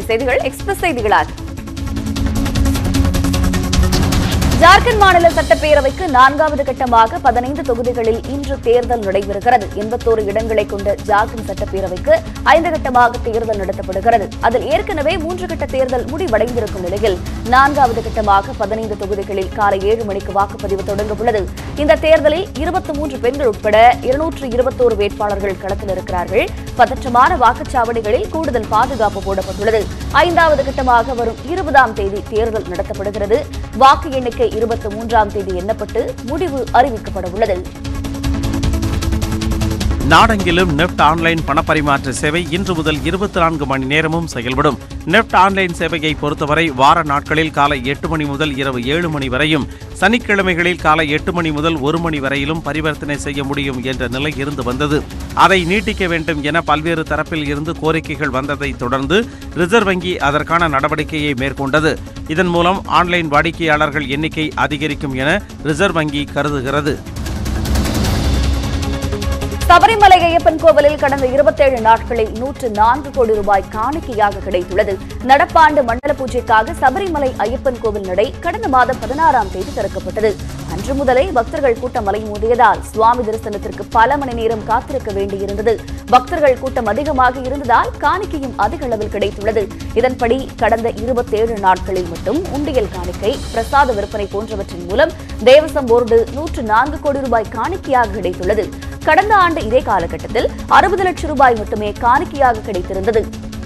இன்றைய செய்திகள் எக்ஸ்பிரஸ் செய்திகளாக ஜார்க்கண்ட் மாநில சட்டப்பேரவைக்கு நான்காவது கட்டமாக பதினைந்து தொகுதிகளில் இன்று தேர்தல் நடைபெறுகிறது எண்பத்தோரு இடங்களை கொண்ட ஜார்க்கண்ட் சட்டப்பேரவைக்கு ஐந்து கட்டமாக தேர்தல் நடத்தப்படுகிறது அதில் ஏற்கனவே மூன்று கட்ட தேர்தல் முடிவடைந்திருக்கும் நிலையில் நான்காவது கட்டமாக பதினைந்து தொகுதிகளில் காலை ஏழு மணிக்கு வாக்குப்பதிவு தொடங்க உள்ளது இந்த தேர்தலில் இருபத்தி மூன்று பெண்கள் உட்பட இருநூற்று இருபத்தோரு வேட்பாளர்கள் களத்தில் இருக்கிறார்கள் பதற்றமான வாக்குச்சாவடிகளில் கூடுதல் பாதுகாப்பு போடப்பட்டுள்ளது ஐந்தாவது கட்டமாக வரும் இருபதாம் தேதி தேர்தல் நடத்தப்படுகிறது வாக்கு எண்ணிக்கை இருபத்தி மூன்றாம் தேதி எண்ணப்பட்டு முடிவு அறிவிக்கப்பட உள்ளது நாடெங்கிலும் நெஃப்ட் ஆன்லைன் பணப்பரிமாற்ற சேவை இன்று முதல் இருபத்தி நான்கு மணி நேரமும் செயல்படும் நெஃப்ட் ஆன்லைன் சேவையை பொறுத்தவரை வார நாட்களில் காலை எட்டு மணி முதல் இரவு ஏழு மணி வரையும் சனிக்கிழமைகளில் காலை எட்டு மணி முதல் ஒரு மணி வரையிலும் பரிவர்த்தனை செய்ய முடியும் என்ற நிலை இருந்து வந்தது அதை நீட்டிக்க வேண்டும் என பல்வேறு தரப்பில் இருந்து கோரிக்கைகள் வந்ததை தொடர்ந்து ரிசர்வ் வங்கி அதற்கான நடவடிக்கையை மேற்கொண்டது இதன் மூலம் ஆன்லைன் வாடிக்கையாளர்கள் எண்ணிக்கை அதிகரிக்கும் என ரிசர்வ் வங்கி கருதுகிறது சபரிமலை ஐயப்பன் கோவிலில் கடந்த இருபத்தேழு நாட்களில் நூற்று நான்கு கோடி ரூபாய் காணிக்கையாக கிடைத்துள்ளது நடப்பாண்டு மண்டல பூஜைக்காக சபரிமலை ஐயப்பன் கோவில் நடை கடந்த மாதம் பதினாறாம் தேதி திறக்கப்பட்டது அன்று முதலே பக்தர்கள் கூட்டம் அலைமோதியதால் சுவாமி தரிசனத்திற்கு பல மணி நேரம் காத்திருக்க வேண்டியிருந்தது பக்தர்கள் கூட்டம் அதிகமாக இருந்ததால் காணிக்கையும் அதிக அளவில் கிடைத்துள்ளது இதன்படி கடந்த இருபத்தேழு நாட்களில் மட்டும் உண்டியல் காணிக்கை பிரசாத விற்பனை போன்றவற்றின் மூலம் தேவசம் போர்டு நூற்று நான்கு கோடி ரூபாய் காணிக்கையாக கிடைத்துள்ளது கடந்த ஆண்டு இதே காலகட்டத்தில் அறுபது லட்சம் ரூபாய் மட்டுமே காணிக்கையாக கிடைத்திருந்தது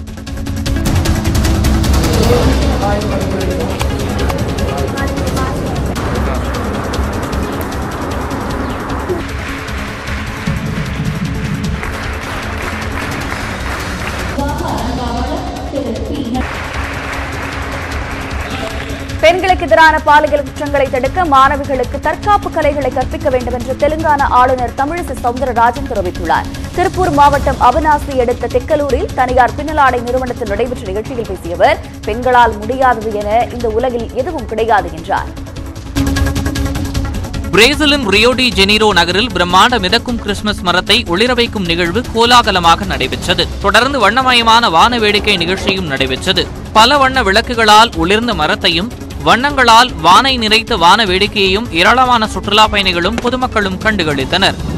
பெண்களுக்கு எதிரான பாலியல் குற்றங்களை தடுக்க மாணவிகளுக்கு தற்காப்பு கலைகளை கற்பிக்க வேண்டும் என்று தெலுங்கானா ஆளுநர் தமிழிசை சவுந்தரராஜன் தெரிவித்துள்ளார் திருப்பூர் மாவட்டம் அவினாசி அடுத்த தெக்கலூரில் தனியார் பின்னலாடை நிறுவனத்தில் நடைபெற்ற நிகழ்ச்சியில் பேசிய அவர் பெண்களால் முடியாதது என இந்த உலகில் எதுவும் கிடையாது என்றார் பிரேசிலின் ரியோ டி ஜெனீரோ நகரில் பிரம்மாண்ட மிதக்கும் கிறிஸ்துமஸ் மரத்தை ஒளிர வைக்கும் நிகழ்வு கோலாகலமாக நடைபெற்றது தொடர்ந்து வண்ணமயமான வான வேடிக்கை நிகழ்ச்சியும் நடைபெற்றது பல வண்ண விளக்குகளால் ஒளிர்ந்த மரத்தையும் வண்ணங்களால் வானை நிறைத்த வான வேடிக்கையையும் ஏராளமான சுற்றுலா பயணிகளும் பொதுமக்களும் கண்டுகளித்தனர்